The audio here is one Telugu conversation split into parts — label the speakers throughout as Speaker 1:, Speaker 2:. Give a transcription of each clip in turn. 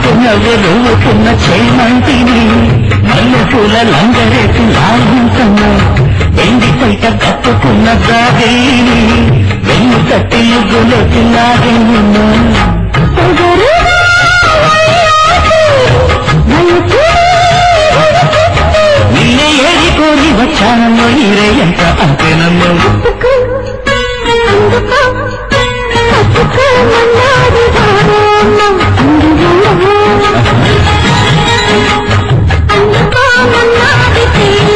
Speaker 1: నవ్వు నవ్వుకున్న చేమంటిని మల్లెపూల లంగరేసి లాగుతున్నా వెండి పైట కప్పుకున్న గాదేని వెన్ను తట్టి ముగ్గులోకి లాగేనున్నా
Speaker 2: పొగరు వయసు
Speaker 1: నిన్నే ఏరికోని వచ్చానమ్మో ఈరే ఎంత అంతేనమ్మో
Speaker 2: అందుకో అందుకో అందుకో మన్నాడు రామ అందుకో మన్నాడు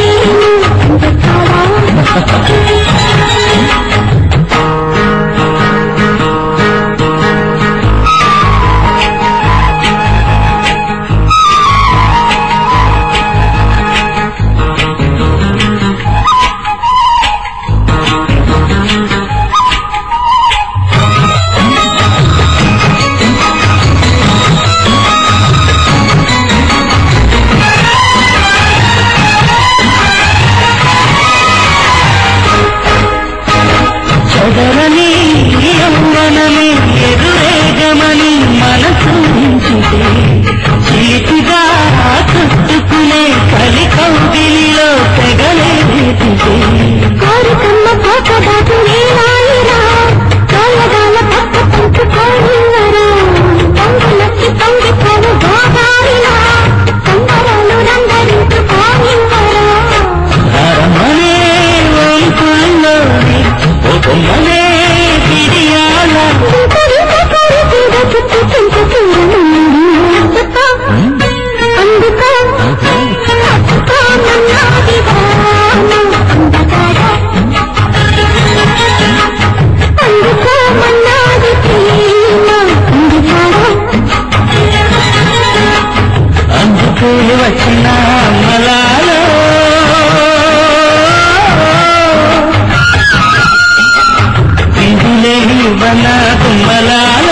Speaker 1: చదరని యౌవనమే ఎదురేగమని మనసు ఉంచితే చీటిగా చుట్టుకునే కలి కౌగిలిలో తెగలే రేపితే
Speaker 2: కోరికమ్మ కోక దాటు నేనాయిరా కాలగాల పక్క పంచు కోరివరా పొంగులొచ్చి పొంగిపోవు గోదారిలా సంబరాలు రంగరించు కోరివరా
Speaker 1: ధరమనే వంపుల్లోని ఓ కొమ్మనే పిడియాల
Speaker 2: అందుకో అందుకో మన్నాది అందగాడ అందుకో మన్నాది ప్రేమ అందగాడ
Speaker 1: అందుకే వచ్చిన అమ్మలాలో ఇందులే ఇవ్వన తుమ్మలాలో